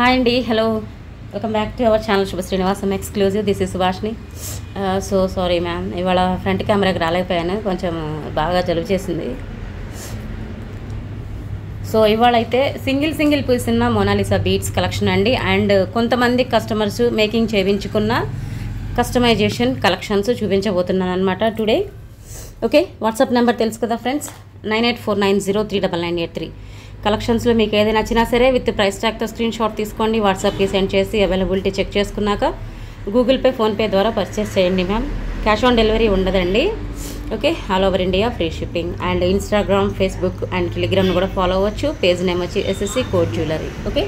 hi అండి hello welcome back to our channel Subha Srinivasam exclusive this is Subhashini so sorry ma'am ఇవాళ front కెమెరాకి రాలేకపోయాను కొంచెం బాగా జలుబు చేసింది సో ఇవాళ అయితే సింగిల్ సింగిల్ పీస్ ఉన్న మోనాలిసా బీట్స్ కలెక్షన్ అండి అండ్ కొంతమంది కస్టమర్స్ మేకింగ్ చేయించుకున్న కస్టమైజేషన్ కలెక్షన్స్ చూపించబోతున్నాను అనమాట టుడే ఓకే వాట్సాప్ నెంబర్ తెలుసు కదా friends nine eight four nine zero three double nine eight three కలెక్షన్స్లో మీకు ఏదైనా నచ్చినా సరే విత్ ప్రైస్ ట్యాగ్తో స్క్రీన్ షాట్ తీసుకోండి వాట్సాప్కి సెండ్ చేసి అవైలబిలిటీ చెక్ చేసుకున్నాక గూగుల్ పే ఫోన్పే ద్వారా పర్చేస్ చేయండి మ్యామ్ క్యాష్ ఆన్ డెలివరీ ఉండదండి okay all over India free shipping and Instagram Facebook and Telegram కూడా ఫాలో అవ్వచ్చు పేజ్ నేమ్ వచ్చి SSC code jewellery okay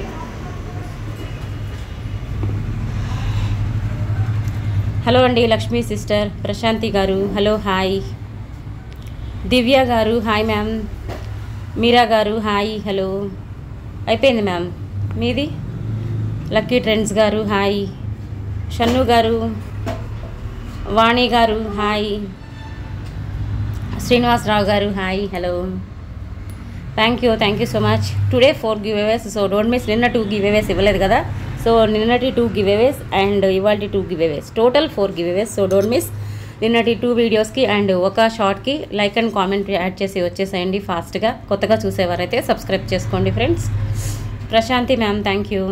hello అండి లక్ష్మీ సిస్టర్ ప్రశాంతి గారు హలో హాయ్ దివ్య గారు hi ma'am Meera garu hi hello అయిపోయింది ma'am మీది Lucky Trends garu hi Shannu garu Vani garu hi Srinivasarao garu hi hello thank you thank you so much today four giveaways so don't miss నిన్న two giveaways ఇవ్వలేదు కదా so నిన్నటి two giveaways and ఇవాళ two giveaways total four giveaways so don't miss నిన్నటి two వీడియోస్కి and ఒక షార్ట్కి like and comment add చేసి వచ్చేసేయండి ఫాస్ట్గా కొత్తగా చూసేవారైతే సబ్స్క్రైబ్ చేసుకోండి friends Prashanti ma'am thank you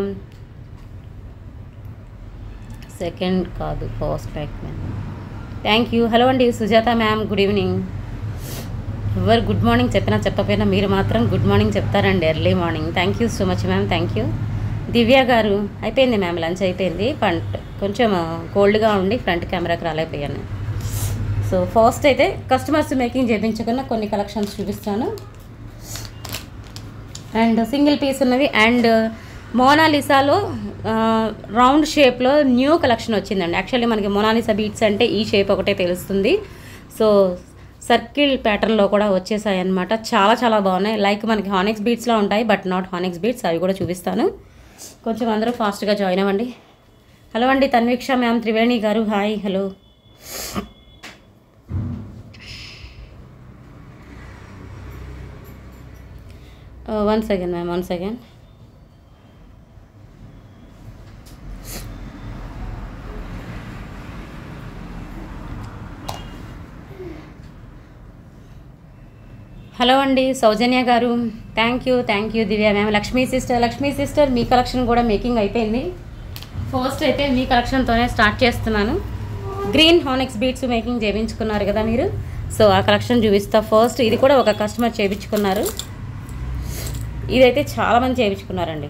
second కాదు first back ma'am thank you hello అండి సుజాత మ్యామ్ గుడ్ ఈవినింగ్ ఎవరు గుడ్ మార్నింగ్ చెప్పినా చెప్పకపోయినా మీరు మాత్రం గుడ్ మార్నింగ్ చెప్తారండి early morning thank you so much ma'am thank you Divya garu అయిపోయింది మ్యామ్ లంచ్ అయిపోయింది పంట కొంచెం కోల్డ్గా ఉండి ఫ్రంట్ కెమెరాకి రాలేకపోయాను సో ఫస్ట్ అయితే కస్టమర్స్ మేకింగ్ చేయించుకున్న కొన్ని కలెక్షన్స్ చూపిస్తాను అండ్ సింగిల్ పీస్ ఉన్నవి అండ్ మోనాలిసాలో రౌండ్ షేప్లో న్యూ కలెక్షన్ వచ్చిందండి యాక్చువల్లీ మనకి మోనాలిసా బీట్స్ అంటే ఈ షేప్ ఒకటే తెలుస్తుంది సో సర్కిల్ ప్యాటర్న్లో కూడా వచ్చేసాయి అనమాట చాలా చాలా బాగున్నాయి లైక్ మనకి హానిక్స్ బీట్స్లో ఉంటాయి బట్ నాట్ హానిక్స్ బీట్స్ అవి కూడా చూపిస్తాను కొంచెం అందరూ ఫాస్ట్గా జాయిన్ అవ్వండి హలో అండి తన్వీక్ష ma'am Triveni garu hi hello one second ma'am one second hello అండి Soujanya garu thank you thank you Divya ma'am Lakshmi sister Lakshmi sister మీ కలెక్షన్ కూడా మేకింగ్ అయిపోయింది ఫస్ట్ అయితే మీ కలెక్షన్తోనే స్టార్ట్ చేస్తున్నాను గ్రీన్ హానిక్స్ బీట్స్ మేకింగ్ చేయించుకున్నారు కదా మీరు సో ఆ కలెక్షన్ చూపిస్తా ఫస్ట్ ఇది కూడా ఒక కస్టమర్ చేయించుకున్నారు ఇదైతే చాలామంది చేయించుకున్నారండి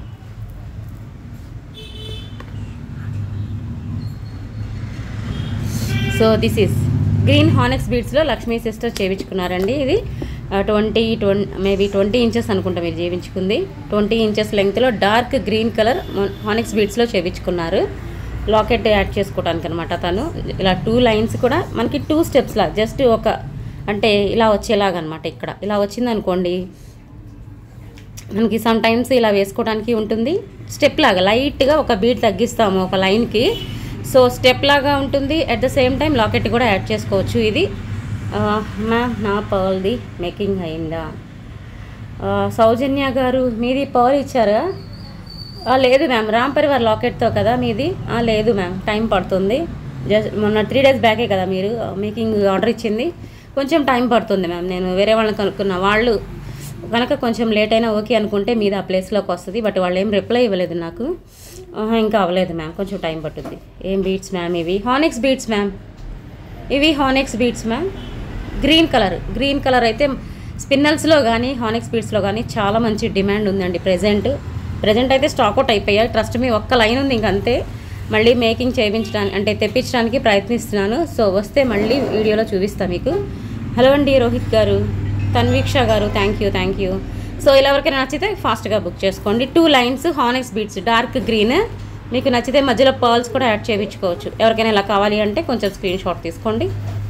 so this is green onyx బీడ్స్లో లక్ష్మీ సిస్టర్ చేయించుకున్నారండి ఇది ట్వంటీ ట్వం మేబీ ట్వంటీ ఇంచెస్ అనుకుంటా మీరు చేయించుకుంది ట్వంటీ ఇంచెస్ లెంగ్త్లో డార్క్ గ్రీన్ కలర్ హానెక్స్ బీడ్స్లో చేయించుకున్నారు లాకెట్ యాడ్ చేసుకోవడానికి అనమాట తను ఇలా టూ లైన్స్ కూడా మనకి టూ స్టెప్స్లా జస్ట్ ఒక అంటే ఇలా వచ్చేలాగా అనమాట ఇక్కడ ఇలా వచ్చింది అనుకోండి మనకి సమ్ టైమ్స్ ఇలా వేసుకోవడానికి ఉంటుంది స్టెప్ లాగా లైట్గా ఒక బీట్ తగ్గిస్తాము ఒక లైన్కి సో స్టెప్ లాగా ఉంటుంది at the same time locket కూడా యాడ్ చేసుకోవచ్చు ఇది మ్యామ్ నా పర్ల్ది మేకింగ్ అయిందా సౌజన్య గారు మీది పర్ల్ ఇచ్చారా లేదు మ్యామ్ రామ్ పరివార్ లాకెట్తో కదా మీది లేదు మ్యామ్ టైం పడుతుంది జస్ట్ మొన్న త్రీ డేస్ బ్యాకే కదా మీరు మేకింగ్ ఆర్డర్ ఇచ్చింది కొంచెం టైం పడుతుంది మ్యామ్ నేను వేరే వాళ్ళని కనుక్కున్న వాళ్ళు కనుక కొంచెం లేట్ అయినా ఓకే అనుకుంటే మీద ఆ ప్లేస్లోకి వస్తుంది బట్ వాళ్ళు ఏం రిప్లై ఇవ్వలేదు నాకు ఇంకా అవ్వలేదు మ్యామ్ కొంచెం టైం పట్టుద్ది ఏం బీట్స్ మ్యామ్ ఇవి హానిక్స్ బీట్స్ మ్యామ్ ఇవి onyx beads ma'am green colour green colour అయితే స్పిన్నల్స్లో కానీ హానిక్స్ బీట్స్లో కానీ చాలా మంచి డిమాండ్ ఉందండి ప్రజెంట్ ప్రజెంట్ అయితే స్టాక్ అవుట్ అయిపోయాయి ట్రస్ట్ మీ ఒక్క లైన్ ఉంది ఇంకంతే మళ్ళీ మేకింగ్ చేయించడానికి అంటే తెప్పించడానికి ప్రయత్నిస్తున్నాను సో వస్తే మళ్ళీ వీడియోలో చూపిస్తాను మీకు హలో అండి Rohit garu Tanviksha garu thank you thank you so ఇలా ఎవరికైనా నచ్చితే ఫాస్ట్గా బుక్ చేసుకోండి two lines onyx beads dark green మీకు నచ్చితే మధ్యలో పర్ల్స్ కూడా యాడ్ చేయించుకోవచ్చు ఎవరికైనా ఇలా కావాలి అంటే కొంచెం స్క్రీన్ షాట్ తీసుకోండి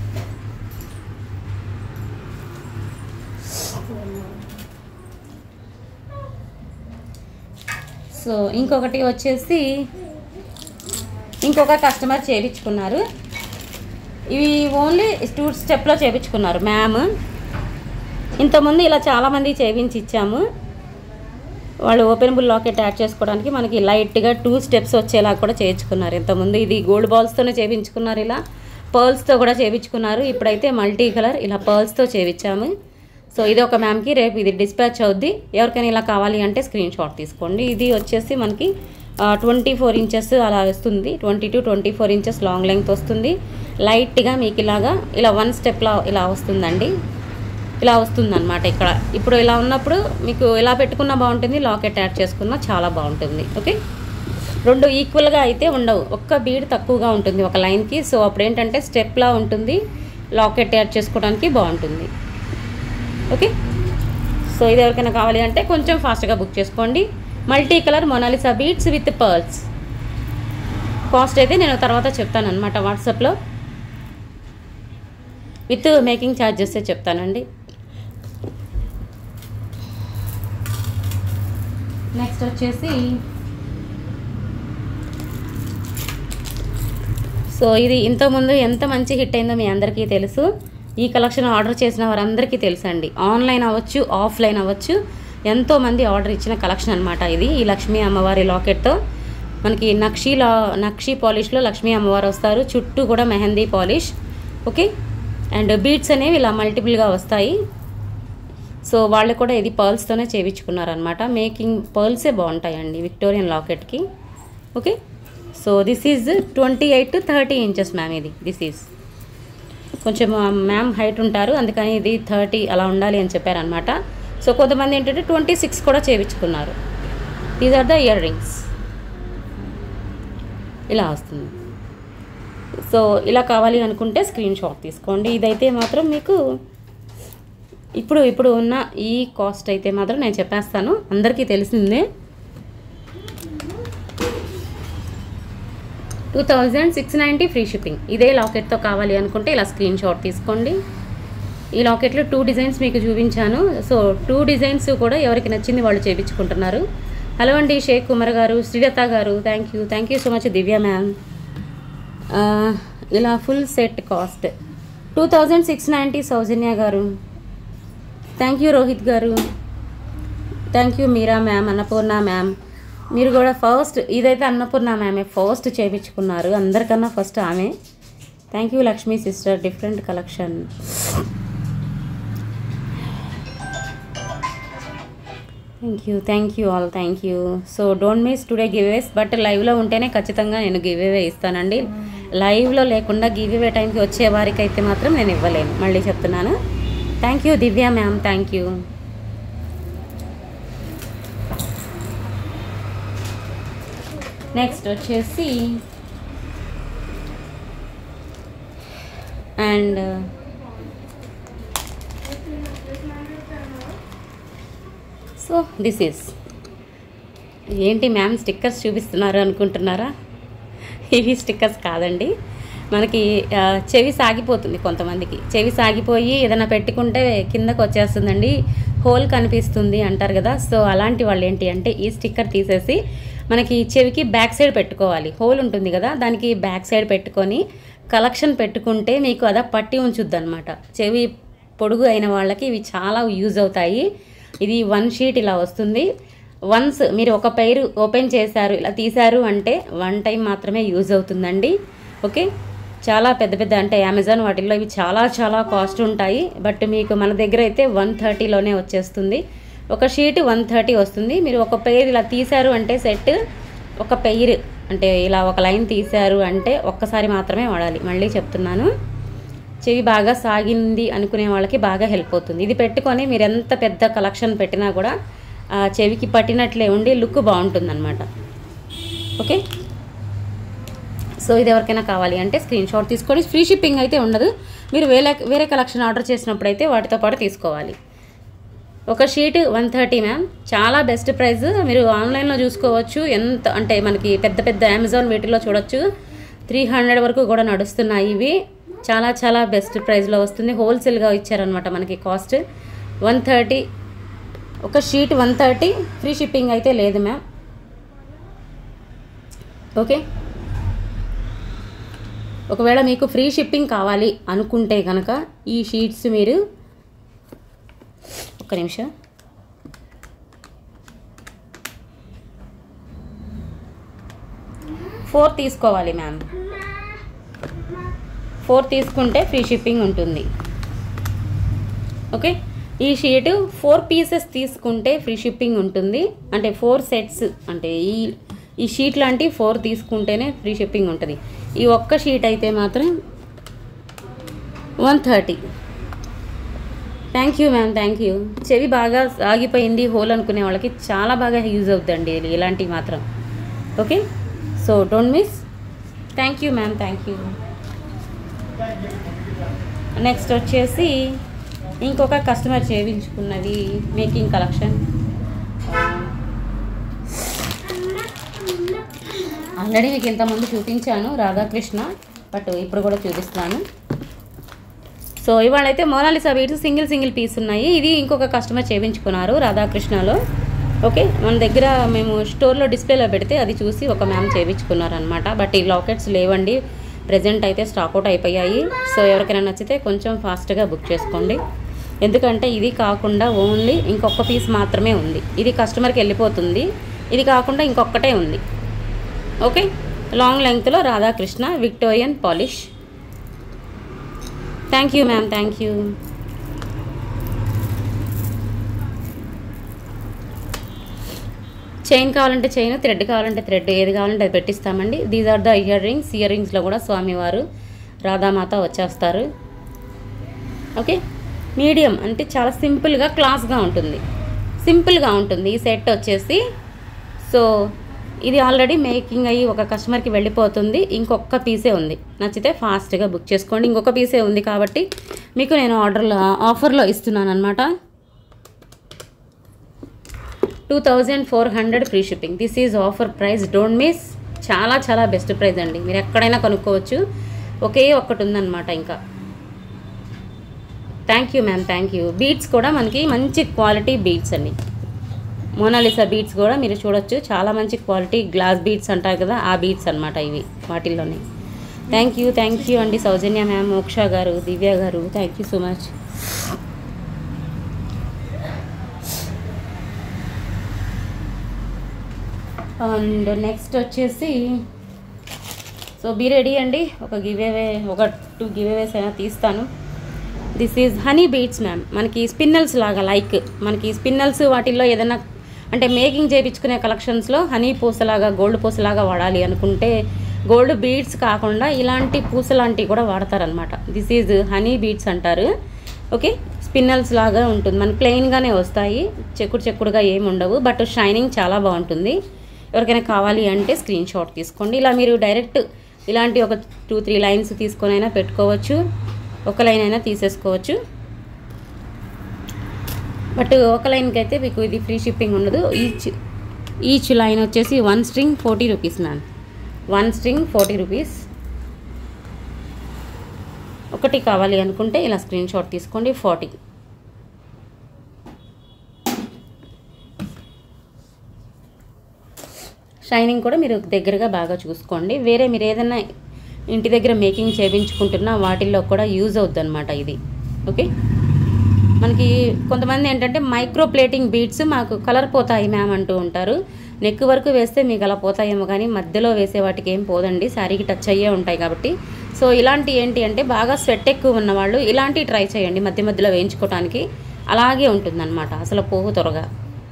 సో ఇంకొకటి వచ్చేసి ఇంకొక కస్టమర్ చేయించుకున్నారు ఇవి ఓన్లీ టూ స్టెప్లో చేయించుకున్నారు మ్యామ్ ఇంతకుముందు ఇలా చాలామంది చేయించి ఇచ్చాము వాళ్ళు ఓపెనబుల్ లాకెట్ యాడ్ చేసుకోవడానికి మనకి లైట్గా టూ స్టెప్స్ వచ్చేలా కూడా చేయించుకున్నారు ఇంతకుముందు ఇది గోల్డ్ బాల్స్తోనే చేయించుకున్నారు ఇలా పర్ల్స్తో కూడా చేయించుకున్నారు ఇప్పుడైతే మల్టీ కలర్ ఇలా పర్ల్స్తో చేయించాము సో ఇది ఒక మ్యామ్కి రేపు ఇది డిస్పాచ్ అవుద్ది ఎవరికైనా ఇలా కావాలి అంటే స్క్రీన్ షాట్ తీసుకోండి ఇది వచ్చేసి మనకి ట్వంటీ ఫోర్ ఇంచెస్ అలా వస్తుంది twenty to twenty four inches long length వస్తుంది లైట్గా మీకు ఇలాగా ఇలా వన్ స్టెప్లా ఇలా వస్తుందండి ఇలా వస్తుంది అనమాట ఇక్కడ ఇప్పుడు ఇలా ఉన్నప్పుడు మీకు ఇలా పెట్టుకున్నా బాగుంటుంది లాకెట్ యాడ్ చేసుకున్నా చాలా బాగుంటుంది ఓకే రెండు ఈక్వల్గా అయితే ఉండవు ఒక్క బీడ్ తక్కువగా ఉంటుంది ఒక లైన్కి సో అప్పుడు ఏంటంటే స్టెప్లా ఉంటుంది లాకెట్ యాడ్ చేసుకోవడానికి బాగుంటుంది ఓకే సో ఇది ఎవరికైనా కావాలి అంటే కొంచెం ఫాస్ట్గా బుక్ చేసుకోండి multi colour Mona Lisa beads with pearls cost అయితే నేను తర్వాత చెప్తాను అనమాట వాట్సాప్లో విత్ మేకింగ్ ఛార్జెస్ చెప్తానండి నెక్స్ట్ వచ్చేసి సో ఇది ఇంతకుముందు ఎంత మంచి హిట్ అయిందో మీ అందరికీ తెలుసు ఈ కలెక్షన్ ఆర్డర్ చేసిన వారందరికీ తెలుసండి ఆన్లైన్ అవ్వచ్చు ఆఫ్లైన్ అవ్వచ్చు ఎంతోమంది ఆర్డర్ ఇచ్చిన కలెక్షన్ అనమాట ఇది ఈ లక్ష్మీ అమ్మవారి లాకెట్తో మనకి నక్షీ లా నక్షీ పాలిష్లో లక్ష్మీ అమ్మవారు వస్తారు చుట్టూ కూడా mehndi polish okay and beads అనేవి ఇలా మల్టిపుల్గా వస్తాయి సో వాళ్ళు కూడా ఇది పర్ల్స్తోనే చేయించుకున్నారనమాట మేకింగ్ పర్ల్సే బాగుంటాయండి విక్టోరియన్ లాకెట్కి okay so this is twenty eight to thirty inches ma'am ఇది దిస్ ఈజ్ కొంచెం మ్యామ్ హైట్ ఉంటారు అందుకని ఇది థర్టీ అలా ఉండాలి అని చెప్పారనమాట సో కొంతమంది ఏంటంటే ట్వంటీ సిక్స్ కూడా చేయించుకున్నారు these are the earrings ఇలా వస్తుంది సో ఇలా కావాలి అనుకుంటే స్క్రీన్ షాట్ తీసుకోండి ఇదైతే మాత్రం మీకు ఇప్పుడు ఇప్పుడు ఉన్న ఈ కాస్ట్ అయితే మాత్రం నేను చెప్పేస్తాను అందరికీ తెలిసిందే two thousand six ninety free shipping ఇదే లాకెట్తో కావాలి అనుకుంటే ఇలా స్క్రీన్ షాట్ తీసుకోండి ఈ లాకెట్లో టూ డిజైన్స్ మీకు చూపించాను సో టూ డిజైన్స్ కూడా ఎవరికి నచ్చింది వాళ్ళు చేయించుకుంటున్నారు హలో అండి Sheikh Kumar garu Srilatha garu thank you thank you so much Divya ma'am ఇలా full set cost two thousand six ninety Soujanya garu thank you Rohit garu thank you Meera ma'am Annapurna ma'am మీరు కూడా ఫస్ట్ ఇదైతే అన్నపూర్ణ మ్యామే ఫస్ట్ చేయించుకున్నారు అందరికన్నా ఫస్ట్ ఆమె thank you Lakshmi sister different collection thank you thank you all thank you so don't miss today giveaways but లైవ్లో ఉంటేనే ఖచ్చితంగా నేను గివేవే ఇస్తానండి లైవ్లో లేకుండా గివేవే టైంకి వచ్చే వారికి అయితే మాత్రం నేను ఇవ్వలేను మళ్ళీ చెప్తున్నాను thank you Divya ma'am thank you next వచ్చేసి అండ్ సో దిస్ ఈస్ ఏంటి మ్యామ్ స్టిక్కర్స్ చూపిస్తున్నారు అనుకుంటున్నారా ఇవి స్టిక్కర్స్ కాదండి మనకి ఆ, చెవి సాగిపోతుంది కొంతమందికి చెవి సాగిపోయి ఏదైనా పెట్టుకుంటే కిందకు వచ్చేస్తుందండి హోల్ కనిపిస్తుంది అంటారు కదా సో అలాంటి వాళ్ళు ఏంటి అంటే ఈ స్టిక్కర్ తీసేసి మనకి చెవికి బ్యాక్ సైడ్ పెట్టుకోవాలి హోల్ ఉంటుంది కదా దానికి బ్యాక్ సైడ్ పెట్టుకొని కలెక్షన్ పెట్టుకుంటే మీకు అదా పట్టి ఉంచుద్ది అనమాట చెవి పొడుగు అయిన వాళ్ళకి ఇవి చాలా యూజ్ అవుతాయి ఇది వన్ షీట్ ఇలా వస్తుంది వన్స్ మీరు ఒక పైరు ఓపెన్ చేశారు ఇలా తీశారు అంటే వన్ టైం మాత్రమే యూజ్ అవుతుందండి ఓకే చాలా పెద్ద పెద్ద అంటే అమెజాన్ వాటిల్లో ఇవి చాలా చాలా కాస్ట్ ఉంటాయి బట్ మీకు మన దగ్గర అయితే వన్ థర్టీలోనే వచ్చేస్తుంది ఒక షీట్ వన్ థర్టీ వస్తుంది మీరు ఒక పెయిర్ ఇలా తీశారు అంటే సెట్ ఒక పెయిర్ అంటే ఇలా ఒక లైన్ తీశారు అంటే ఒక్కసారి మాత్రమే వాడాలి మళ్ళీ చెప్తున్నాను చెవి బాగా సాగింది అనుకునే వాళ్ళకి బాగా హెల్ప్ అవుతుంది ఇది పెట్టుకొని మీరు ఎంత పెద్ద కలెక్షన్ పెట్టినా కూడా ఆ చెవికి పట్టినట్లే ఉండి లుక్ బాగుంటుందన్నమాట ఓకే సో ఇది ఎవరికైనా కావాలి అంటే స్క్రీన్ షాట్ తీసుకొని ఫ్రీ షిప్పింగ్ అయితే ఉండదు మీరు వేరే వేరే కలెక్షన్ ఆర్డర్ చేసినప్పుడు అయితే వాటితో పాటు తీసుకోవాలి ఒక షీట్ వన్ థర్టీ మ్యామ్ చాలా బెస్ట్ ప్రైస్ మీరు ఆన్లైన్లో చూసుకోవచ్చు ఎంత అంటే మనకి పెద్ద పెద్ద అమెజాన్ వీటిలో చూడొచ్చు త్రీ హండ్రెడ్ వరకు కూడా నడుస్తున్నాయి ఇవి చాలా చాలా బెస్ట్ ప్రైస్లో వస్తుంది హోల్సేల్గా ఇచ్చారనమాట మనకి కాస్ట్ వన్ థర్టీ ఒక sheet one thirty free shipping అయితే లేదు మ్యామ్ ఓకే ఒకవేళ మీకు ఫ్రీ షిప్పింగ్ కావాలి అనుకుంటే కనుక ఈ షీట్స్ మీరు ఒక్క నిమిషం ఫోర్ తీసుకోవాలి మ్యామ్ ఫోర్ తీసుకుంటే ఫ్రీ షిప్పింగ్ ఉంటుంది ఓకే ఈ షీట్ ఫోర్ పీసెస్ తీసుకుంటే ఫ్రీ షిప్పింగ్ ఉంటుంది అంటే ఫోర్ సెట్స్ అంటే ఈ ఈ షీట్ లాంటి ఫోర్ తీసుకుంటేనే ఫ్రీ షిప్పింగ్ ఉంటుంది ఈ ఒక్క షీట్ అయితే మాత్రం one thirty thank you ma'am thank you చెవి బాగా ఆగిపోయింది హోల్ అనుకునే వాళ్ళకి చాలా బాగా యూజ్ అవుతుందండి ఇది ఇలాంటివి మాత్రం okay so don't miss thank you ma'am thank you next వచ్చేసి ఇంకొక కస్టమర్ చేయించుకున్నది మేకింగ్ కలెక్షన్ ఆల్రెడీ మీకు ఇంతకుముందు చూపించాను రాధాకృష్ణ బట్ ఇప్పుడు కూడా చూపిస్తున్నాను సో ఇవాళ అయితే Mona Lisa beads single single piece ఉన్నాయి ఇది ఇంకొక కస్టమర్ చేయించుకున్నారు రాధాకృష్ణలో ఓకే మన దగ్గర మేము స్టోర్లో డిస్ప్లేలో పెడితే అది చూసి ఒక మ్యామ్ చేయించుకున్నారు అనమాట బట్ ఈ లాకెట్స్ లేవండి ప్రజెంట్ అయితే స్టాక్అవుట్ అయిపోయాయి సో ఎవరికైనా నచ్చితే కొంచెం ఫాస్ట్గా బుక్ చేసుకోండి ఎందుకంటే ఇది కాకుండా ఓన్లీ ఇంకొక పీస్ మాత్రమే ఉంది ఇది కస్టమర్కి వెళ్ళిపోతుంది ఇది కాకుండా ఇంకొకటే ఉంది ఓకే లాంగ్ లెంగ్త్లో Radhakrishna Victorian polish thank you ma'am thank you chain కావాలంటే చైన్ థ్రెడ్ కావాలంటే థ్రెడ్ ఏది కావాలంటే అది పెట్టిస్తామండి these are the earrings ear రింగ్స్లో కూడా స్వామివారు రాధామాత వచ్చేస్తారు ఓకే మీడియం అంటే చాలా సింపుల్గా క్లాస్గా ఉంటుంది సింపుల్గా ఉంటుంది ఈ సెట్ వచ్చేసి సో ఇది ఆల్రెడీ మేకింగ్ అయ్యి ఒక కస్టమర్కి వెళ్ళిపోతుంది ఇంకొక పీసే ఉంది నచ్చితే ఫాస్ట్గా బుక్ చేసుకోండి ఇంకొక పీసే ఉంది కాబట్టి మీకు నేను ఆర్డర్లో ఆఫర్లో ఇస్తున్నాను అనమాట two thousand four hundred free shipping this is offer price don't miss చాలా చాలా బెస్ట్ ప్రైస్ అండి మీరు ఎక్కడైనా కొనుక్కోవచ్చు ఒకే ఒక్కటి ఉందన్నమాట ఇంకా thank you ma'am thank you beads కూడా మనకి మంచి క్వాలిటీ బీట్స్ అండి మోనాలిసా బీట్స్ కూడా మీరు చూడొచ్చు చాలా మంచి క్వాలిటీ గ్లాస్ బీట్స్ అంటారు కదా ఆ బీట్స్ అనమాట ఇవి వాటిల్లోనే థ్యాంక్ యూ థ్యాంక్ యూ అండి సౌజన్య మ్యామ్ మోక్ష గారు దివ్య గారు thank you so much and next వచ్చేసి సో బీ రెడీ అండి ఒక గివేవే ఒక టూ గివేవేస్ అయినా తీస్తాను this is honey beads ma'am మనకి స్పిన్నల్స్ లాగా లైక్ మనకి స్పిన్నల్స్ వాటిల్లో ఏదైనా అంటే మేకింగ్ చేయించుకునే కలెక్షన్స్లో హనీ పూసలాగా గోల్డ్ పూసలాగా వాడాలి అనుకుంటే గోల్డ్ బీడ్స్ కాకుండా ఇలాంటి పూస లాంటివి కూడా వాడతారనమాట దిస్ ఈజ్ హనీ బీడ్స్ అంటారు ఓకే స్పిన్నల్స్ లాగా ఉంటుంది మనకి ప్లెయిన్గానే వస్తాయి చెక్కుడు చెక్కుడుగా ఏమి ఉండవు బట్ షైనింగ్ చాలా బాగుంటుంది ఎవరికైనా కావాలి అంటే స్క్రీన్ షాట్ తీసుకోండి ఇలా మీరు డైరెక్ట్ ఇలాంటి ఒక టూ త్రీ లైన్స్ తీసుకొని అయినా పెట్టుకోవచ్చు ఒక లైన్ అయినా తీసేసుకోవచ్చు బట్ ఒక లైన్కి అయితే మీకు ఇది ఫ్రీ షిప్పింగ్ ఉండదు ఈచ్ ఈచ్ లైన్ వచ్చేసి one string forty rupees ma'am one string forty rupees ఒకటి కావాలి అనుకుంటే ఇలా స్క్రీన్ షాట్ తీసుకోండి ఫార్టీ షైనింగ్ కూడా మీరు దగ్గరగా బాగా చూసుకోండి వేరే మీరు ఏదైనా ఇంటి దగ్గర మేకింగ్ చేయించుకుంటున్నా వాటిల్లో కూడా యూజ్ అవుద్ది అనమాట ఇది ఓకే మనకి కొంతమంది ఏంటంటే మైక్రో ప్లేటింగ్ బీట్స్ మాకు కలర్ పోతాయి మ్యామ్ అంటూ ఉంటారు నెక్ వరకు వేస్తే మీకు అలా పోతాయేమో కానీ మధ్యలో వేసే వాటికి ఏం పోదండి శారీకి టచ్ అయ్యే ఉంటాయి కాబట్టి సో ఇలాంటి ఏంటి అంటే బాగా స్వెట్ ఎక్కువ ఉన్నవాళ్ళు ఇలాంటివి ట్రై చేయండి మధ్య మధ్యలో వేయించుకోవడానికి అలాగే ఉంటుందన్నమాట అసలు పోగు త్వరగా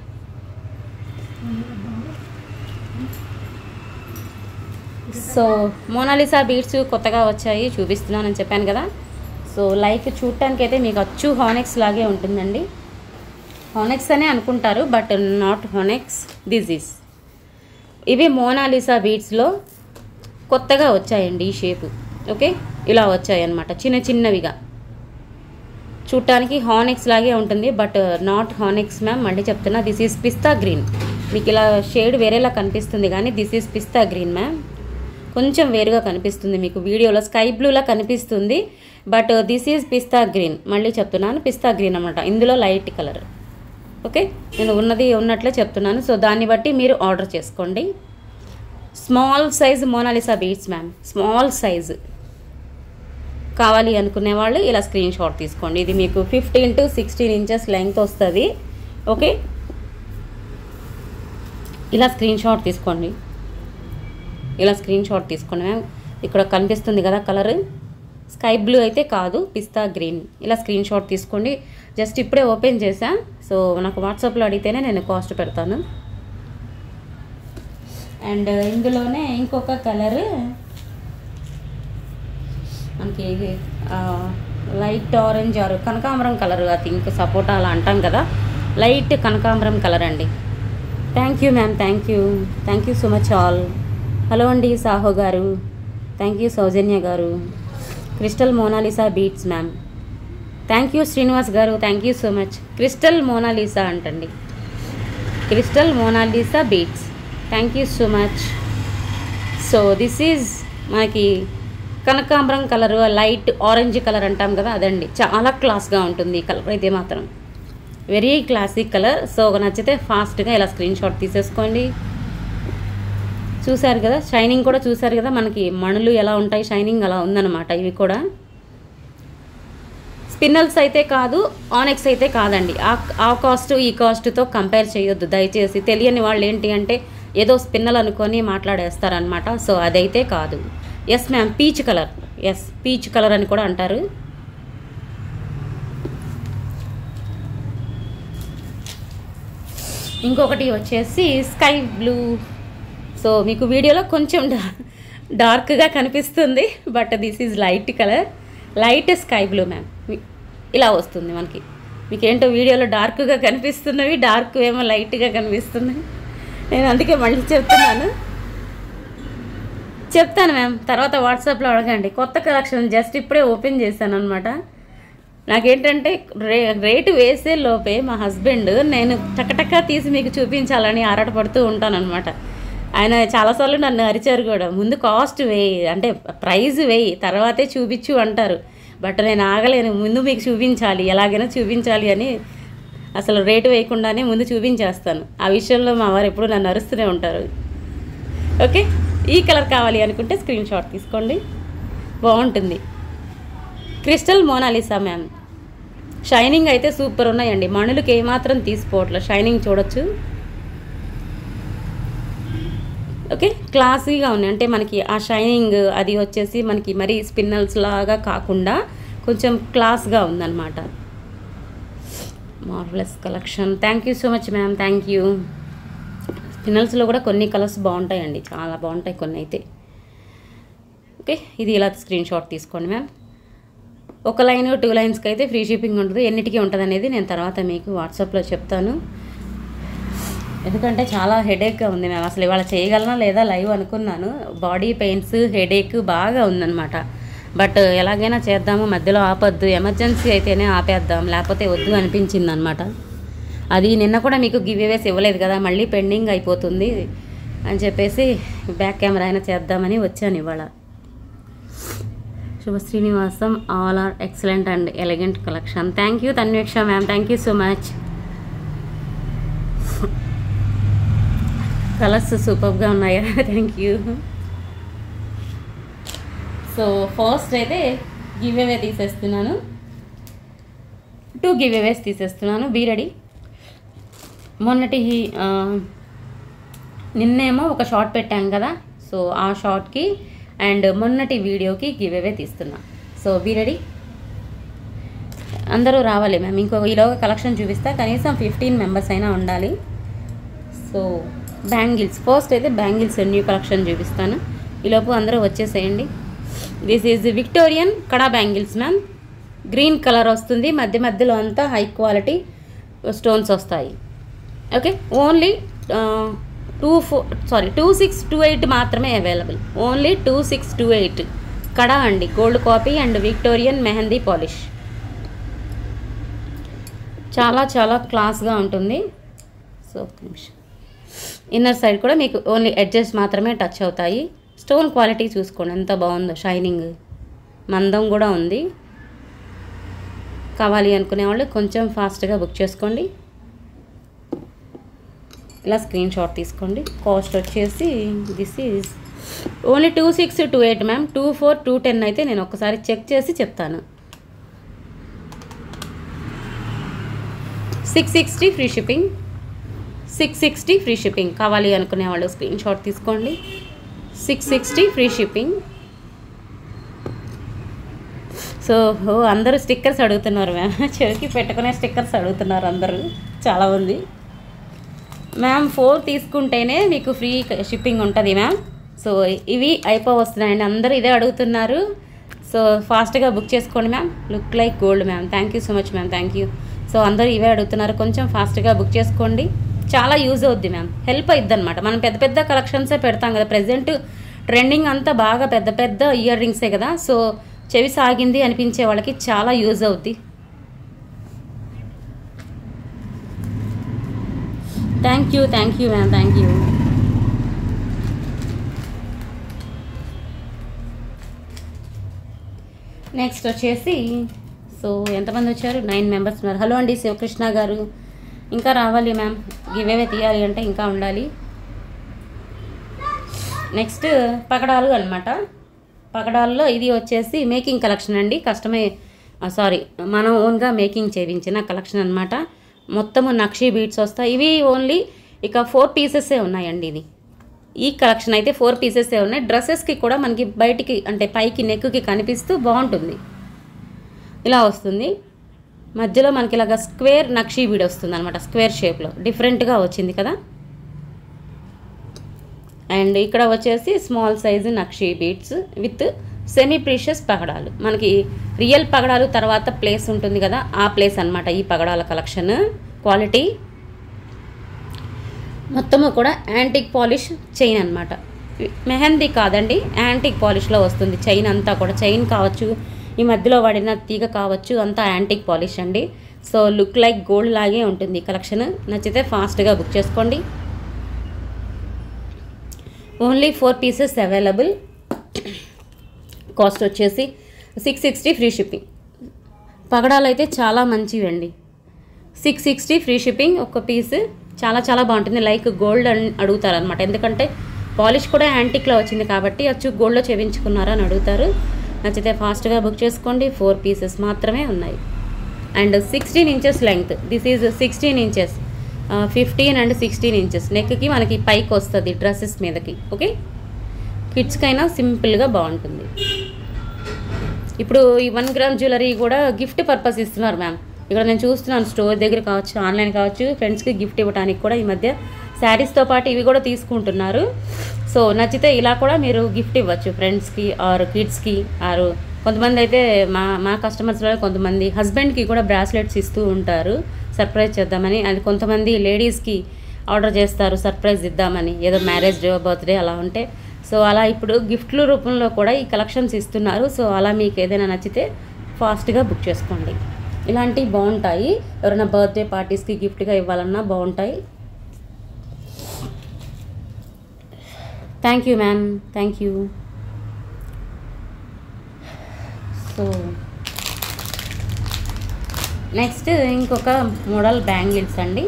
సో మోనాలిసా బీడ్స్ కొత్తగా వచ్చాయి చూపిస్తున్నానని చెప్పాను కదా సో లైక్ చూడటానికి అయితే మీకు అచ్చు హానెక్స్ లాగే ఉంటుందండి హానెక్స్ అనే అనుకుంటారు బట్ నాట్ హానెక్స్ డిజీజ్ ఇవి మోనాలిసా బీడ్స్లో కొత్తగా వచ్చాయండి ఈ షేపు ఓకే ఇలా వచ్చాయి అన్నమాట చిన్న చిన్నవిగా చూడటానికి హానెక్స్ లాగే ఉంటుంది బట్ నాట్ హానెక్స్ మ్యామ్ మళ్ళీ చెప్తున్నా దిస్ ఈజ్ పిస్తా గ్రీన్ మీకు ఇలా షేడ్ వేరేలా కనిపిస్తుంది కానీ this is pista green ma'am కొంచెం వేరుగా కనిపిస్తుంది మీకు వీడియోలో స్కై బ్లూలా కనిపిస్తుంది but this is pista green మళ్ళీ చెప్తున్నాను పిస్తా గ్రీన్ అనమాట ఇందులో లైట్ కలర్ ఓకే నేను ఉన్నది ఉన్నట్లే చెప్తున్నాను సో దాన్ని బట్టి మీరు ఆర్డర్ చేసుకోండి small size Mona Lisa beads ma'am small size కావాలి అనుకునే వాళ్ళు ఇలా స్క్రీన్ షాట్ తీసుకోండి ఇది మీకు fifteen to sixteen inches length వస్తుంది ఓకే ఇలా స్క్రీన్ షాట్ తీసుకోండి ఇలా స్క్రీన్ షాట్ తీసుకోండి మ్యామ్ ఇక్కడ కనిపిస్తుంది కదా కలర్ స్కై బ్లూ అయితే కాదు పిస్తా గ్రీన్ ఇలా స్క్రీన్ షాట్ తీసుకోండి జస్ట్ ఇప్పుడే ఓపెన్ చేసా సో నాకు వాట్సాప్లో అడిగితేనే నేను కాస్ట్ పెడతాను అండ్ ఇందులోనే ఇంకొక కలర్ మనకి ఆ, లైట్ ఆరెంజ్ ఆర్ కనకాంబరం కలర్ ఐ థింక్ సపోటా అలా అంటాం కదా లైట్ కనకాంబరం కలర్ అండి thank you ma'am thank you thank you so much all hello అండి సాహో గారు థ్యాంక్ యూ సౌజన్య గారు crystal Mona Lisa beads ma'am thank you Srinivas గారు thank you so much crystal Mona Lisa అంటండి crystal Mona Lisa beads thank you so much so this is మనకి కనకాంబరం colour light orange colour అంటాం కదా అదండి చాలా క్లాస్గా ఉంటుంది ఈ కలర్ అయితే మాత్రం వెరీ క్లాసిక్ కలర్ సో నచ్చితే ఫాస్ట్గా ఇలా స్క్రీన్ షాట్ తీసేసుకోండి చూసారు కదా షైనింగ్ కూడా చూసారు కదా మనకి మణులు ఎలా ఉంటాయి షైనింగ్ అలా ఉందన్నమాట ఇవి కూడా స్పిన్నల్స్ అయితే కాదు ఆనెక్స్ అయితే కాదండి ఆ ఆ కాస్ట్ ఈ కాస్ట్తో కంపేర్ చేయొద్దు దయచేసి తెలియని వాళ్ళు ఏంటి అంటే ఏదో స్పిన్నల్ అనుకొని మాట్లాడేస్తారనమాట సో అదైతే కాదు yes ma'am peach colour yes peach colour అని కూడా అంటారు ఇంకొకటి వచ్చేసి స్కై బ్లూ సో మీకు వీడియోలో కొంచెం డా డార్క్గా కనిపిస్తుంది but this is light colour light sky blue ma'am ఇలా వస్తుంది మనకి మీకు ఏంటో వీడియోలో డార్క్గా కనిపిస్తున్నవి డార్క్ ఏమో లైట్గా కనిపిస్తున్నాయి నేను అందుకే మళ్ళీ చెప్తున్నాను చెప్తాను మ్యామ్ తర్వాత వాట్సాప్లో అడగండి కొత్త కలెక్షన్ జస్ట్ ఇప్పుడే ఓపెన్ చేశాను అనమాట నాకేంటంటే రే రేటు వేసే లోపే మా హస్బెండ్ నేను టకటక తీసి మీకు చూపించాలని ఆరాటపడుతూ ఉంటానన్నమాట ఆయన చాలాసార్లు నన్ను అరిచారు కూడా ముందు కాస్ట్ వేయి అంటే ప్రైజ్ వేయి తర్వాతే చూపించు అంటారు బట్ నేను ఆగలేను ముందు మీకు చూపించాలి ఎలాగైనా చూపించాలి అని అసలు రేటు వేయకుండానే ముందు చూపించేస్తాను ఆ విషయంలో మా వారు ఎప్పుడు నన్ను అరుస్తూనే ఉంటారు ఓకే ఈ కలర్ కావాలి అనుకుంటే స్క్రీన్ షాట్ తీసుకోండి బాగుంటుంది క్రిస్టల్ మోనాలిసా మ్యామ్ షైనింగ్ అయితే సూపర్ ఉన్నాయండి మణులకి ఏమాత్రం తీసిపోవట్లేదు షైనింగ్ చూడొచ్చు ఓకే క్లాసీగా ఉన్నాయి అంటే మనకి ఆ షైనింగ్ అది వచ్చేసి మనకి మరీ స్పిన్నల్స్ లాగా కాకుండా కొంచెం క్లాస్గా ఉందన్నమాట marvellous collection thank you so much ma'am thank you స్పిన్నల్స్లో కూడా కొన్ని కలర్స్ బాగుంటాయండి చాలా బాగుంటాయి కొన్ని అయితే ఓకే ఇది ఇలా స్క్రీన్ షాట్ తీసుకోండి మ్యామ్ ఒక లైన్ టూ లైన్స్కి అయితే ఫ్రీ షిప్పింగ్ ఉంటుంది ఎన్నిటికీ ఉంటుంది అనేది నేను తర్వాత మీకు వాట్సాప్లో చెప్తాను ఎందుకంటే చాలా హెడేక్గా ఉంది మేము అసలు ఇవాళ చేయగలనా లేదా లైవ్ అనుకున్నాను బాడీ పెయిన్స్ హెడేక్ బాగా ఉందన్నమాట బట్ ఎలాగైనా చేద్దాము మధ్యలో ఆపొద్దు ఎమర్జెన్సీ అయితేనే ఆపేద్దాం లేకపోతే వద్దు అనిపించింది అనమాట అది నిన్న కూడా మీకు గివ్ అవేస్ ఇవ్వలేదు కదా మళ్ళీ పెండింగ్ అయిపోతుంది అని చెప్పేసి బ్యాక్ కెమెరా అయినా చేద్దామని వచ్చాను ఇవాళ Subha Srinivasam all are excellent and elegant collection thank you Tanveksha ma'am thank you so much colours సూపర్గా ఉన్నాయా థ్యాంక్ యూ సో ఫస్ట్ అయితే గివ్ అవే తీసేస్తున్నాను టూ గివ్ అవేస్ తీసేస్తున్నాను బీ రెడీ మొన్నటి ఆ, నిన్నేమో ఒక షార్ట్ పెట్టాం కదా సో ఆ షార్ట్కి అండ్ మొన్నటి వీడియోకి గివ్ అవే తీస్తున్నా సో బీ రెడీ అందరూ రావాలి మ్యామ్ ఇంకో ఈలోగా కలెక్షన్ చూపిస్తా కనీసం ఫిఫ్టీన్ మెంబర్స్ అయినా ఉండాలి సో బ్యాంగిల్స్ ఫస్ట్ అయితే బ్యాంగిల్స్ న్యూ కలెక్షన్ చూపిస్తాను ఈలోపు అందరూ వచ్చేసేయండి this is Victorian kada bangles ma'am green colour వస్తుంది మధ్య మధ్యలో అంతా హై క్వాలిటీ స్టోన్స్ వస్తాయి okay only two four sorry two six two eight మాత్రమే available only two six two eight kada అండి gold copy and Victorian mehndi polish చాలా చాలా క్లాస్గా ఉంటుంది సో ఒక్క నిమిషం ఇన్నర్ సైడ్ కూడా మీకు ఓన్లీ ఎడ్జెస్ మాత్రమే టచ్ అవుతాయి స్టోన్ క్వాలిటీ చూసుకోండి ఎంత బాగుందో షైనింగ్ మందం కూడా ఉంది కావాలి అనుకునే వాళ్ళు కొంచెం ఫాస్ట్గా బుక్ చేసుకోండి ఇలా స్క్రీన్ షాట్ తీసుకోండి కాస్ట్ వచ్చేసి this is only two six two eight ma'am two four two ten అయితే నేను ఒకసారి చెక్ చేసి చెప్తాను six sixty free shipping six sixty free shipping కావాలి అనుకునే వాళ్ళు స్క్రీన్ షాట్ తీసుకోండి six sixty free shipping so ఓ అందరూ స్టిక్కర్స్ అడుగుతున్నారు మ్యామ్ చెవికి పెట్టుకునే స్టిక్కర్స్ అడుగుతున్నారు అందరూ చాలామంది మ్యామ్ ఫోర్ తీసుకుంటేనే మీకు ఫ్రీ షిప్పింగ్ ఉంటుంది మ్యామ్ సో ఇవి అయిపో వస్తున్నాయండి అందరూ ఇదే అడుగుతున్నారు సో ఫాస్ట్గా బుక్ చేసుకోండి ma'am look like gold ma'am thank you so much ma'am thank you so అందరూ ఇవే అడుగుతున్నారు కొంచెం ఫాస్ట్గా బుక్ చేసుకోండి చాలా యూజ్ అవుద్ది మ్యామ్ హెల్ప్ అవుద్ది అనమాట మనం పెద్ద పెద్ద కలెక్షన్సే పెడతాం కదా ప్రజెంట్ ట్రెండింగ్ అంతా బాగా పెద్ద పెద్ద ఇయర్ రింగ్సే కదా సో చెవి సాగింది అనిపించే వాళ్ళకి చాలా యూజ్ అవుద్ది thank you thank you ma'am thank you next వచ్చేసి సో ఎంతమంది వచ్చారు నైన్ మెంబర్స్ ఉన్నారు హలో అండి శివకృష్ణ గారు ఇంకా రావాలి మ్యామ్ గివేవే తీయాలి అంటే ఇంకా ఉండాలి నెక్స్ట్ పగడాలు అనమాట పగడాల్లో ఇది వచ్చేసి మేకింగ్ కలెక్షన్ అండి కస్టమే సారీ మనం ఓన్గా మేకింగ్ చేయించిన కలెక్షన్ అనమాట మొత్తము నక్షీ బీట్స్ వస్తాయి ఇవి ఓన్లీ ఇక ఫోర్ పీసెసే ఉన్నాయండి ఇది ఈ కలెక్షన్ అయితే ఫోర్ పీసెసే ఉన్నాయి డ్రెస్సెస్కి కూడా మనకి బయటికి అంటే పైకి నెక్కి కనిపిస్తూ బాగుంటుంది ఇలా వస్తుంది మధ్యలో మనకి ఇలాగ స్క్వేర్ నక్షీ బీడ్ వస్తుంది అనమాట స్క్వేర్ షేప్లో డిఫరెంట్గా వచ్చింది కదా అండ్ ఇక్కడ వచ్చేసి small size nakshi beads with semi precious పగడాలు మనకి రియల్ పగడాలు తర్వాత ప్లేస్ ఉంటుంది కదా ఆ ప్లేస్ అన్నమాట ఈ పగడాల కలెక్షన్ క్వాలిటీ మొత్తము కూడా యాంటిక్ పాలిష్ చైన్ అనమాట మెహందీ కాదండి యాంటిక్ పాలిష్లో వస్తుంది చైన్ అంతా కూడా చైన్ కావచ్చు ఈ మధ్యలో వాడిన తీగ కావచ్చు అంతా యాంటిక్ పాలిష్ అండి సో లుక్ లైక్ గోల్డ్ లాగే ఉంటుంది ఈ కలెక్షన్ నచ్చితే ఫాస్ట్గా బుక్ చేసుకోండి only four pieces available cost వచ్చేసి సిక్స్ సిక్స్టీ ఫ్రీ షిప్పింగ్ పగడాలు అయితే చాలా మంచివి అండి సిక్స్ సిక్స్టీ ఫ్రీ షిప్పింగ్ ఒక పీస్ చాలా చాలా బాగుంటుంది లైక్ గోల్డ్ అని అడుగుతారు అనమాట ఎందుకంటే పాలిష్ కూడా యాంటిక్లో వచ్చింది కాబట్టి అచ్చు గోల్డ్లో చేయించుకున్నారా అని అడుగుతారు నచ్చితే ఫాస్ట్గా బుక్ చేసుకోండి ఫోర్ పీసెస్ మాత్రమే ఉన్నాయి and sixteen inches length this is sixteen inches fifteen and sixteen inches నెక్కి మనకి పైకి వస్తుంది డ్రెస్సెస్ మీదకి ఓకే కిడ్స్కైనా సింపుల్గా బాగుంటుంది ఇప్పుడు ఈ వన్ గ్రామ్ జ్యువెలరీ కూడా గిఫ్ట్ పర్పస్ ఇస్తున్నారు మ్యామ్ ఇక్కడ నేను చూస్తున్నాను స్టోర్ దగ్గర కావచ్చు ఆన్లైన్ కావచ్చు ఫ్రెండ్స్కి గిఫ్ట్ ఇవ్వడానికి కూడా ఈ మధ్య శారీస్తో పాటు ఇవి కూడా తీసుకుంటున్నారు సో నచ్చితే ఇలా కూడా మీరు గిఫ్ట్ ఇవ్వచ్చు ఫ్రెండ్స్కి ఆర్ కిడ్స్కి ఆరు కొంతమంది అయితే మా మా కస్టమర్స్లో కొంతమంది హస్బెండ్కి కూడా బ్రాస్లెట్స్ ఇస్తూ ఉంటారు సర్ప్రైజ్ చేద్దామని అది కొంతమంది లేడీస్కి ఆర్డర్ చేస్తారు సర్ప్రైజ్ ఇద్దామని ఏదో మ్యారేజ్ డే బర్త్డే అలా ఉంటే సో అలా ఇప్పుడు గిఫ్ట్ల రూపంలో కూడా ఈ కలెక్షన్స్ ఇస్తున్నారు సో అలా మీకు ఏదైనా నచ్చితే ఫాస్ట్గా బుక్ చేసుకోండి ఇలాంటివి బాగుంటాయి ఎవరైనా బర్త్డే పార్టీస్కి గిఫ్ట్గా ఇవ్వాలన్నా బాగుంటాయి thank you ma'am thank you so next ఇంకొక మోడల్ బ్యాంగిల్స్ అండి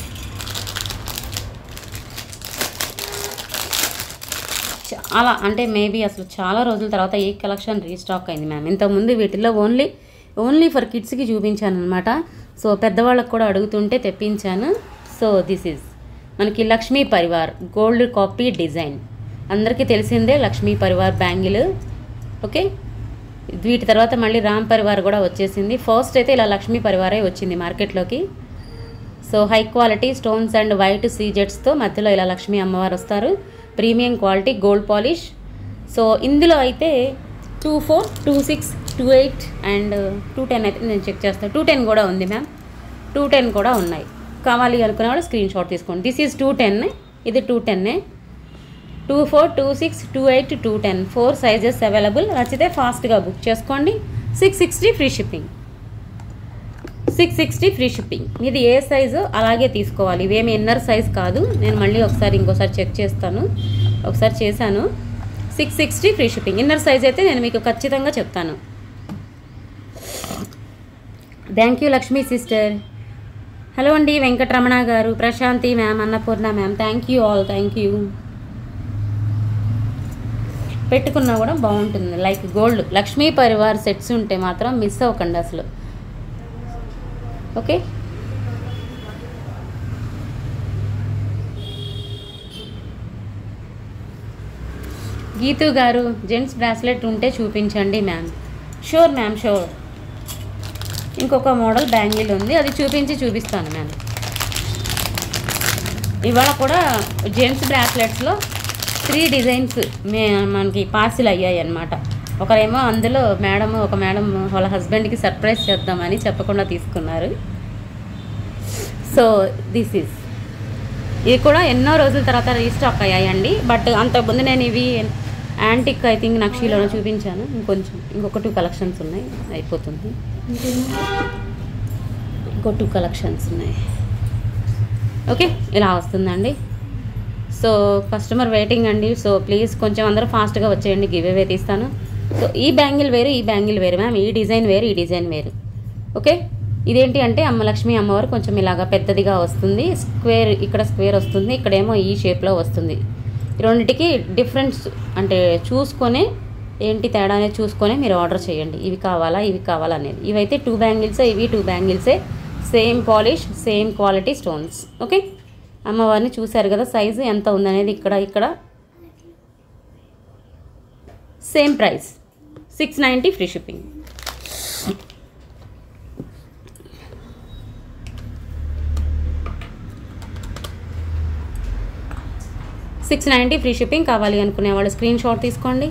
చాలా అంటే మేబీ అసలు చాలా రోజుల తర్వాత ఈ కలెక్షన్ రీస్టాక్ అయింది మ్యామ్ ఇంతకుముందు వీటిల్లో ఓన్లీ ఓన్లీ ఫర్ కిడ్స్కి చూపించాను అనమాట సో పెద్దవాళ్ళకి కూడా అడుగుతుంటే తెప్పించాను సో దిస్ ఈజ్ మనకి Lakshmi Parivar gold copy design అందరికీ తెలిసిందే లక్ష్మీ పరివార్ బ్యాంగిల్ ఓకే వీటి తర్వాత మళ్ళీ రామ్ పరివార్ కూడా వచ్చేసింది ఫస్ట్ అయితే ఇలా లక్ష్మీ పరివారే వచ్చింది మార్కెట్లోకి so high quality stones and white సీజెట్స్తో మధ్యలో ఇలా లక్ష్మీ అమ్మవారు వస్తారు premium quality gold polish so ఇందులో అయితే two four two six two eight and two ten అయితే నేను చెక్ చేస్తాను టూ టెన్ కూడా ఉంది మ్యామ్ టూ టెన్ కూడా ఉన్నాయి కావాలి అనుకునే వాళ్ళు స్క్రీన్ షాట్ తీసుకోండి దిస్ ఈజ్ టూ టెన్ ఇది టూ టెన్నే two four two six two eight two ten four sizes available నచ్చితే ఫాస్ట్గా బుక్ చేసుకోండి six sixty free shipping six sixty free shipping ఇది ఏ సైజు అలాగే తీసుకోవాలి ఇవేమి ఇన్నర్ సైజ్ కాదు నేను మళ్ళీ ఒకసారి ఇంకోసారి చెక్ చేస్తాను ఒకసారి చేశాను six sixty free shipping inner size అయితే నేను మీకు ఖచ్చితంగా చెప్తాను thank you Lakshmi sister hello అండి వెంకటరమణ గారు Prashanthi ma'am Annapurna ma'am thank you all thank you పెట్టుకున్నా కూడా బాగుంటుంది like gold Lakshmi Parivar sets ఉంటే మాత్రం మిస్ అవ్వకండి అసలు ఓకే గీతు గారు జెంట్స్ బ్రాస్లెట్ ఉంటే చూపించండి మ్యామ్ షూర్ మ్యామ్ షూర్ ఇంకొక మోడల్ బ్యాంగిల్ ఉంది అది చూపించి చూపిస్తాను మ్యామ్ ఇవాళ కూడా జెంట్స్ బ్రాస్లెట్స్లో త్రీ డిజైన్స్ మే మనకి పార్సిల్ అయ్యాయి అన్నమాట ఒకరేమో అందులో మేడం ఒక మేడం వాళ్ళ హస్బెండ్కి సర్ప్రైజ్ చేద్దామని చెప్పకుండా తీసుకున్నారు సో దిస్ ఈస్ ఇది కూడా ఎన్నో రోజుల తర్వాత రీస్టాక్ అయ్యాయండి బట్ అంతకుముందు నేను ఇవి యాంటిక్ ఐ థింక్ నక్షీలోనే చూపించాను ఇంకొంచెం ఇంకొక టూ కలెక్షన్స్ ఉన్నాయి అయిపోతుంది ఇంకో టూ కలెక్షన్స్ ఉన్నాయి ఓకే ఇలా వస్తుందండి సో కస్టమర్ వెయిటింగ్ అండి సో ప్లీజ్ కొంచెం అందరూ ఫాస్ట్గా వచ్చేయండి గివ్ అవే తీస్తాను సో ఈ బ్యాంగిల్ వేరు ఈ బ్యాంగిల్ వేరు మ్యామ్ ఈ డిజైన్ వేరు ఈ డిజైన్ వేరు ఓకే ఇదేంటి అంటే అమ్మ లక్ష్మి అమ్మవారు కొంచెం ఇలాగా పెద్దదిగా వస్తుంది స్క్వేర్ ఇక్కడ స్క్వేర్ వస్తుంది ఇక్కడేమో ఈ షేప్లో వస్తుంది ఈ రెండిటికి డిఫరెన్స్ అంటే చూసుకొని ఏంటి తేడా అనేది చూసుకొని మీరు ఆర్డర్ చేయండి ఇవి కావాలా ఇవి కావాలా అనేది ఇవైతే టూ బ్యాంగిల్సే ఇవి టూ బ్యాంగిల్సే same polish same quality stones okay అమ్మవారిని చూశారు కదా సైజు ఎంత ఉందనేది ఇక్కడ ఇక్కడ same price six ninety free shipping six ninety free shipping కావాలి అనుకునే వాళ్ళు స్క్రీన్ షాట్ తీసుకోండి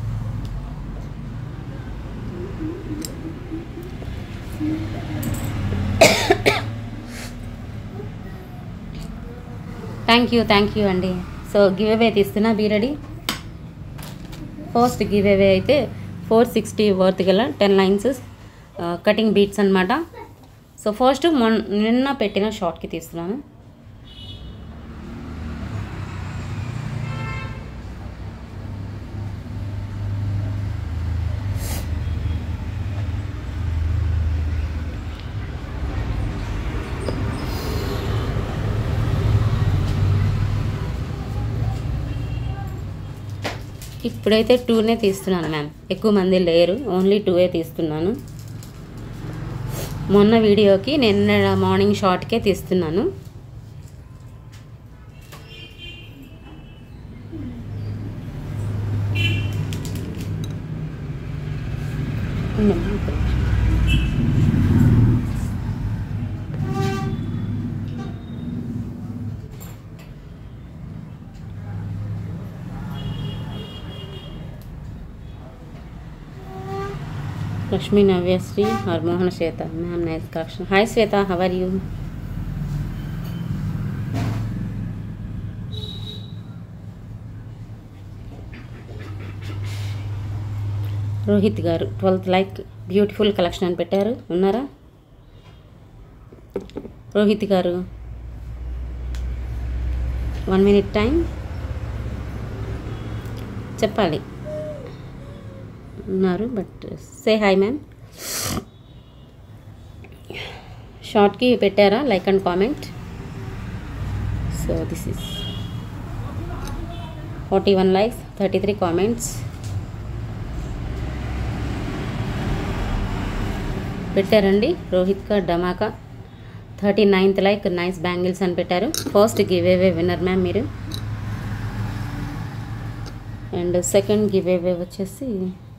థ్యాంక్ యూ థ్యాంక్ యూ అండి సో గివ్ అవే తీస్తున్నా be ready first giveaway అయితే ఫోర్ సిక్స్టీ వర్త్ గల టెన్ లైన్స్ కటింగ్ బీట్స్ అనమాట so first మొన్న నిన్న పెట్టిన షార్ట్కి తీస్తున్నాను ఇప్పుడైతే టూనే తీస్తున్నాను మ్యామ్ ఎక్కువ మంది లేరు ఓన్లీ టూవే తీస్తున్నాను మొన్న వీడియోకి నిన్న మార్నింగ్ షార్ట్కే తీస్తున్నాను Lakshmi Navyasri Harmohan Swetha ma'am nice collection hi Swetha how are you Rohit గారు ట్వెల్త్ లైక్ బ్యూటిఫుల్ కలెక్షన్ అని పెట్టారు ఉన్నారా రోహిత్ గారు వన్ మినిట్ టైం చెప్పాలి ఉన్నారు బట్ సే హాయ్ మ్యామ్ షార్ట్కి పెట్టారా like and comment so this is forty one likes thirty three comments పెట్టారండి Rohit ka Dhamaka thirty ninth like nice bangles అని పెట్టారు first giveaway winner ma'am మీరు అండ్ సెకండ్ గివ్ అవే వచ్చేసి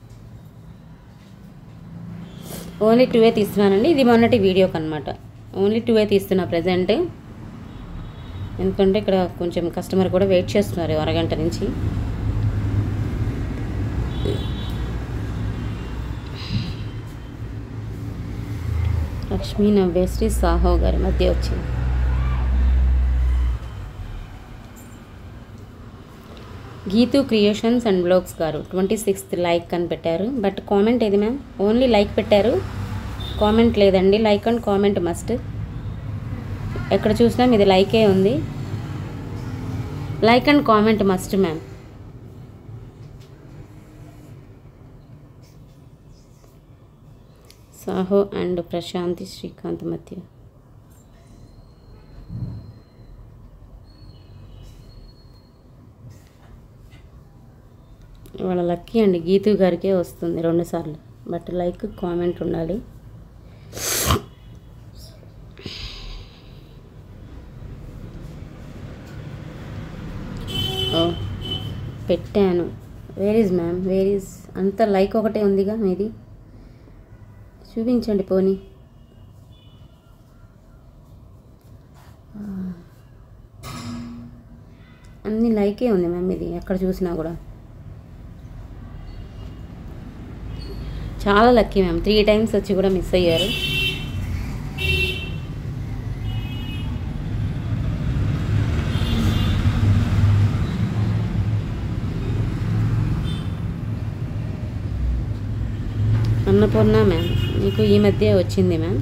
only టూవే తీస్తున్నానండి ఇది మొన్నటి వీడియోకి అనమాట ఓన్లీ టూవే తీస్తున్నా ప్రజెంట్ ఎందుకంటే ఇక్కడ కొంచెం కస్టమర్ కూడా వెయిట్ చేస్తున్నారు అరగంట నుంచి లక్ష్మీ నవ్యశ్రీ సాహో గారి మధ్య వచ్చింది గీతు క్రియేషన్స్ అండ్ బ్లాగ్స్ గారు ట్వంటీ సిక్స్త్ లైక్ అని పెట్టారు బట్ కామెంట్ ఏది మ్యామ్ ఓన్లీ లైక్ పెట్టారు కామెంట్ లేదండి లైక్ అండ్ కామెంట్ మస్ట్ ఎక్కడ చూసినా మీది లైకే ఉంది like and comment must ma'am Saaho and Prashanthi Srikanth మధ్య వాళ్ళ లక్కీ అండి గీతు గారికే వస్తుంది రెండుసార్లు బట్ లైక్ కామెంట్ ఉండాలి ఓ పెట్టాను where is ma'am where is అంత లైక్ ఒకటే ఉందిగా మీది చూపించండి పోనీ అన్ని లైకే ఉంది మ్యామ్ ఇది ఎక్కడ చూసినా కూడా చాలా లక్కీ మ్యామ్ త్రీ టైమ్స్ వచ్చి కూడా మిస్ అయ్యారు అన్నపూర్ణ మ్యామ్ మీకు ఈ మధ్య వచ్చింది మ్యామ్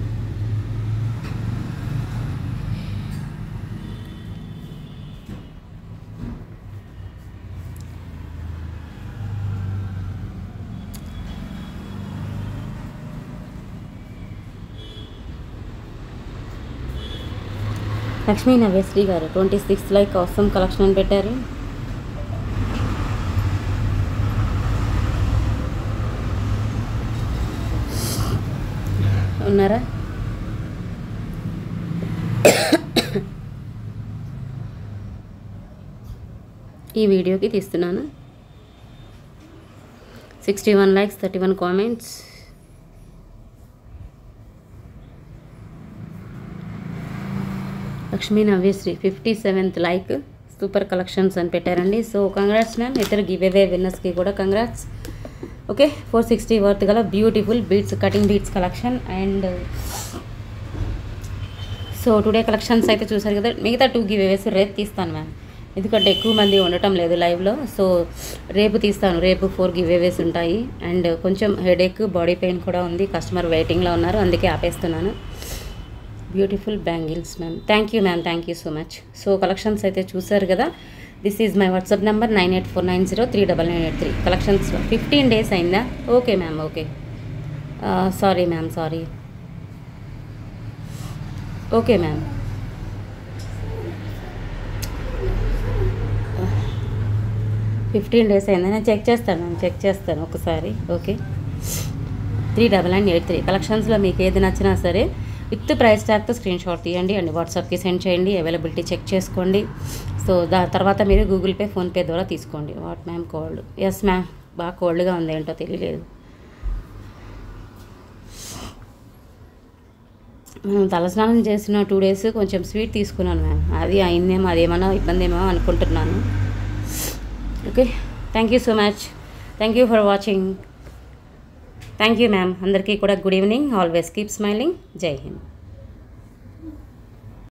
లక్ష్మీ నవ్యశ్రీ గారు ట్వంటీ సిక్స్త్ లైక్ అవసరం కలెక్షన్ అని పెట్టారు ఉన్నారా ఈ వీడియోకి తీస్తున్నాను sixty one likes thirty one comments Lakshmi Navyasri fifty seventh like super collections అని పెట్టారండి సో కంగ్రాట్స్ మ్యామ్ ఇద్దరు గివ్ అవే విన్నర్స్కి కూడా congrats okay four sixty worth గల beautiful beats cutting beats collection and so today collections అయితే చూసారు కదా మిగతా టూ గివ్ అవేస్ రేపు తీస్తాను మ్యామ్ ఎందుకంటే ఎక్కువ మంది ఉండటం లేదు లైవ్లో సో రేపు తీస్తాను రేపు ఫోర్ గివ్ అవేస్ ఉంటాయి అండ్ కొంచెం హెడేక్ బాడీ పెయిన్ కూడా ఉంది కస్టమర్ వెయిటింగ్లో ఉన్నారు అందుకే ఆపేస్తున్నాను beautiful bangles ma'am thank you ma'am thank you so much so collections అయితే చూసారు కదా this is my WhatsApp number nine eight four nine zero three double nine eight three collections fifteen days అయిందా okay ma'am okay sorry ma'am sorry okay ma'am fifteen days అయిందా నేను check చేస్తాను ma'am check చేస్తాను ఒకసారి okay three double nine eight three కలెక్షన్స్లో మీకు ఏది నచ్చినా సరే విత్ ప్రైస్ ట్యాగ్తో స్క్రీన్ షాట్ తీయండి అండ్ వాట్సాప్కి సెండ్ చేయండి అవైలబిలిటీ చెక్ చేసుకోండి సో దా తర్వాత మీరు గూగుల్ పే ఫోన్పే ద్వారా తీసుకోండి what ma'am cold yes ma'am బాగా కోల్డ్గా ఉంది ఏంటో తెలియలేదు మనం తలస్నానం చేసిన టూ డేస్ కొంచెం స్వీట్ తీసుకున్నాను మ్యామ్ అది అయిందేమో అదేమన్నా ఇబ్బంది ఏమో అనుకుంటున్నాను okay thank you so much thank you for watching thank you ma'am అందరికీ కూడా good evening always keep smiling జై హింద్